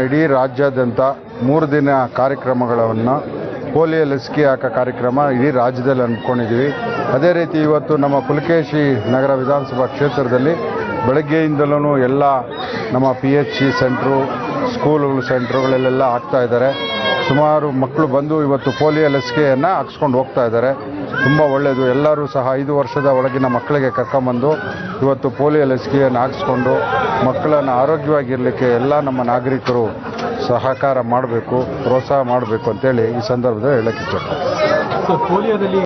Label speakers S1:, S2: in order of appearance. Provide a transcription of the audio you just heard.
S1: ಇಡೀ ರಾಜ್ಯಾದ್ಯಂತ ಮೂರು ದಿನ ಕಾರ್ಯಕ್ರಮಗಳನ್ನು ಪೋಲಿಯೋ ಲಸಿಕೆ ಹಾಕೋ ಕಾರ್ಯಕ್ರಮ ಇಡೀ ರಾಜ್ಯದಲ್ಲಿ ಅಂದ್ಕೊಂಡಿದ್ದೀವಿ ಅದೇ ರೀತಿ ಇವತ್ತು ನಮ್ಮ ಪುಲಕೇಶಿ ನಗರ ವಿಧಾನಸಭಾ ಕ್ಷೇತ್ರದಲ್ಲಿ ಬೆಳಗ್ಗೆಯಿಂದಲೂ ಎಲ್ಲ ನಮ್ಮ ಪಿ ಎಚ್ ಸಿ ಸೆಂಟ್ರು ಸ್ಕೂಲುಗಳು ಸೆಂಟ್ರುಗಳಲ್ಲೆಲ್ಲ ಆಗ್ತಾ ಇದ್ದಾರೆ ಸುಮಾರು ಮಕ್ಕಳು ಬಂದು ಇವತ್ತು ಪೋಲಿಯೋ ಲಸಿಕೆಯನ್ನು ಹಾಕ್ಸ್ಕೊಂಡು ಹೋಗ್ತಾ ಇದ್ದಾರೆ ತುಂಬ ಒಳ್ಳೆಯದು ಎಲ್ಲರೂ ಸಹ ಐದು ವರ್ಷದ ಒಳಗಿನ ಮಕ್ಕಳಿಗೆ ಕರ್ಕೊಂಬಂದು ಇವತ್ತು ಪೋಲಿಯೋ ಲಸಿಕೆಯನ್ನು ಹಾಕ್ಸ್ಕೊಂಡು ಮಕ್ಕಳನ್ನು ಆರೋಗ್ಯವಾಗಿರಲಿಕ್ಕೆ ಎಲ್ಲ ನಮ್ಮ ನಾಗರಿಕರು ಸಹಕಾರ ಮಾಡಬೇಕು ಪ್ರೋತ್ಸಾಹ ಮಾಡಬೇಕು ಅಂತೇಳಿ ಈ ಸಂದರ್ಭದಲ್ಲಿ ಹೇಳಕ್ಕೆ ಇಚ್ಛೆ
S2: ಸೊ ಪೋಲಿಯೋದಲ್ಲಿ